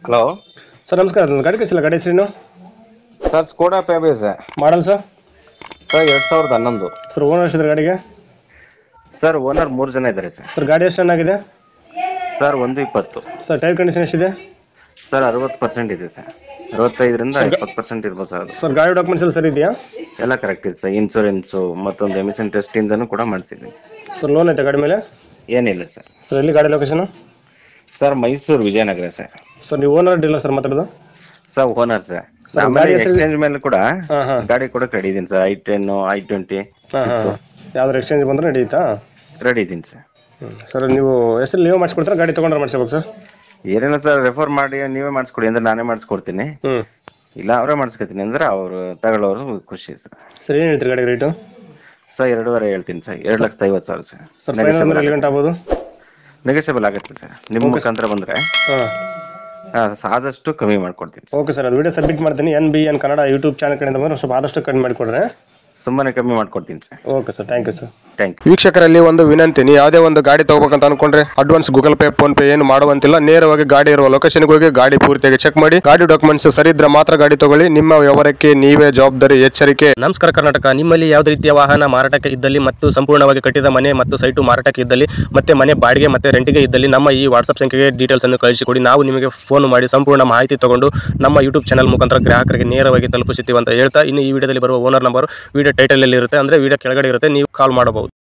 hello sir ನಮಸ್ಕಾರ ಅದೊಂದು ಗಾಡಿ ಕಳಿಸಿಲ್ಲ ಗಾಡಿ ಹೆಸರೇನು sir Skoda Fabia model sir sir ಎರಡು ಸಾವಿರದ ಹನ್ನೊಂದು ಸರ್ ಓನರ್ ಎಷ್ಟಿದ್ರೆ ಗಾಡಿಗೆ ಸರ್ ಓನರ್ ಮೂರು ಜನ ಇದ್ದಾರೆ ಸರ್ ಸರ್ ಗಾಡಿ ಎಷ್ಟು ಚೆನ್ನಾಗಿದೆ ಸರ್ ಒಂದು ಇಪ್ಪತ್ತು ಸರ್ ಟೈರ್ ಕಂಡೀಷನ್ ಎಷ್ಟಿದೆ ಸರ್ ಅರವತ್ತು ಪರ್ಸೆಂಟ್ ಇದೆ ಸರ್ ಅರವತ್ತೈದರಿಂದ ಇಪ್ಪತ್ತು ಪರ್ಸೆಂಟ್ ಇರ್ಬೋದು ಸರ್ ಅದು ಸರ್ ಗಾಡಿ ಡಾಕ್ಯುಮೆಂಟ್ಸ್ ಎಲ್ಲ ಸರಿ ಇದೆಯಾ ಎಲ್ಲ ಕರೆಕ್ಟ್ ಇದೆ ಸರ್ ಇನ್ಸೂರೆನ್ಸು ಮತ್ತೊಂದು ಎಮಿಷನ್ ಟೆಸ್ಟಿಂದನೂ ಕೂಡ ಮಾಡಿಸಿದ್ದೀನಿ ಸರ್ ಲೋನ್ ಐತೆ ಗಾಡಿ ಮೇಲೆ ಏನಿಲ್ಲ ಸರ್ ಸರ್ ಎಲ್ಲಿ ಗಾಡಿ location sir Mysuru Vijayanagar sir sir ನೀವು ಓನರ್ ಡೀಲರ್ ಸರ್ ಮಾತಾಡೋದು ಸರ್ ಓನರ್ ಸರ್ ಸರ್, ಆಮೇಲೆ ಗಾಡಿ ಹೆಸರು- ಎಕ್ಸ್ಚೇಂಜ್ ಮೇಲೆ ಕೂಡ ಹಾಂ ಹಾಂ ಗಾಡಿ ಕೂಡ ರೆಡಿ ಇದ್ದೀನಿ sir I ten I twenty ಹಾಂ ಹಾಂ ಯಾವ್ದಾರು ಎಕ್ಸ್ಚೇಂಜ್ ಬಂದ್ರೆ ನಡೀತಾ ರೆಡಿ ಇದ್ದೀನಿ ಸರ್ ಹ್ಞೂ ಸರ್ ನೀವು ಹೆಸರು ನೀವು ಮಾಡಿಸ್ಕೊಡ್ತಾರೆ ಗಾಡಿ ತೊಗೊಂಡ್ರೆ ಮಾಡಿಸ್ಬೇಕು ಸರ್ ಏನಿಲ್ಲ ಸರ್ ರೆಫರ್ ಮಾಡಿ ನೀವೇ ಮಾಡಿಸ್ಕೊಡಿ ಅಂದ್ರೆ ನಾನೇ ಮಾಡಿಸ್ಕೊಡ್ತೀನಿ ಹ್ಞೂ ಇಲ್ಲ ಅವರೇ ಮಾಡಿಸ್ಕೊತೀನಿ ಅಂದ್ರೆ ಅವರು ತಗೊಳ್ಳೋರು ಖುಷಿ ಸರ್ ಸರ್ ಏನು ಹೇಳ್ತೀರಿ ಗಾಡಿ ರೇಟು ಸರ್ ಎರಡೂವರೆ ಹೇಳ್ತೀನಿ ಸರ್ ಎರಡು ಲಕ್ಷದ ಐವತ್ತು ಸಾವಿರ ಸರ್ ಸರ್ ಫೈನಲ್ ಅಂದ್ರೆ ಎಲ್ಲಿ ಗಂಟೆ ಆಗ್ಬೋದು ನೆಗೋಷಿಯಬಲ್ ಆಗುತ್ತೆ ಸರ್ ನಿಮ್ಮ ಮುಖಾಂತರ ಬಂದ್ರೆ ಹಾಂ ಆ, ಸ- ಆದಷ್ಟು ಕಮ್ಮಿ ಮಾಡ್ಕೊಡ್ತೀನಿ ಸರ್ ಓಕೆ ಸರ್ ಅದು ವಿಡಿಯೋ ಸಬ್ಮಿಟ್ ಮಾಡ್ತೀನಿ N B N Kannada YouTube channel ಕಡೆಯಿಂದ ಬಂದ್ರೆ ಸ್ವಲ್ಪ ಆದಷ್ಟು ಕಡಿಮೆ ಮಾಡಿಕೊಡ್ರೆ ತುಂಬಾನೇ ಕಮ್ಮಿ ಮಾಡ್ಕೊಡ್ತೀನಿ sir okay sir thank you sir thank you ವೀಕ್ಷಕರಲ್ಲಿ ಒಂದು ವಿನಂತಿ ನೀವು ಯಾವುದೇ ಒಂದು ಗಾಡಿ ತಗೋಬೇಕಂತ ಅನ್ಕೊಂಡ್ರೆ advance Google Pay PhonePe ಏನು ಮಾಡುವಂತಿಲ್ಲ ನೇರವಾಗಿ ಗಾಡಿ ಇರುವ ಲೊಕೇಶನ್ಗೆ ಹೋಗಿ ಗಾಡಿ ಪೂರ್ತಿಯಾಗಿ ಚೆಕ್ ಮಾಡಿ ಗಾಡಿ ಡಾಕ್ಯುಮೆಂಟ್ಸ್ ಸರಿ ಇದ್ರೆ ಮಾತ್ರ ಗಾಡಿ ತಗೊಳ್ಳಿ ನಿಮ್ಮ ವ್ಯವಹಾರಕ್ಕೆ ನೀವೇ ಜವಾಬ್ದಾರಿ ಎಚ್ಚರಿಕೆ ನಮಸ್ಕಾರ ಕರ್ನಾಟಕ ನಿಮ್ಮಲ್ಲಿ ಯಾವುದೇ ರೀತಿಯ ವಾಹನ ಮಾರಾಟಕ್ಕೆ ಇದ್ದಲ್ಲಿ ಮತ್ತು ಸಂಪೂರ್ಣವಾಗಿ ಕಟ್ಟಿದ ಮನೆ ಮತ್ತು ಸೈಟು ಮಾರಾಟಕ್ಕೆ ಇದ್ದಲ್ಲಿ ಮತ್ತೆ ಮನೆ ಬಾಡಿಗೆ ಮತ್ತೆ ರೆಂಟಿಗೆ ಇದ್ದಲ್ಲಿ ನಮ್ಮ ಈ ವಾಟ್ಸ್ಆಪ್ ಸಂಖ್ಯೆಗೆ ಡೀಟೇಲ್ಸ್ ಅನ್ನು ಕಳಿಸಿಕೊಡಿ ನಾವು ನಿಮಗೆ ಫೋನ್ ಮಾಡಿ ಸಂಪೂರ್ಣ ಮಾಹಿತಿ ತಗೊಂಡು ನಮ್ಮ ಯೂಟ್ಯೂಬ್ ಚಾನಲ್ ಮುಖಾಂತರ ಗ್ರಾಹಕರಿಗೆ ನೇರವಾಗಿ ತಲುಪಿಸುತ್ತೀವಿ ಅಂತ ಹೇಳ್ತಾ ಇನ್ನು ಈ ವಿಡಿಯೋದಲ್ಲಿ ಬರುವ ಓನರ್ ನಂಬರ್ ವಿಡಿಯೋ ಟೈಟಲ್ ಅಲ್ಲಿ ಇರುತ್ತೆ ಅಂದ್ರೆ ವಿಡಿಯೋ ಕೆಳಗಡೆ ಇರುತ್ತೆ ನೀವು ಕಾಲ್ ಮಾಡಬಹುದು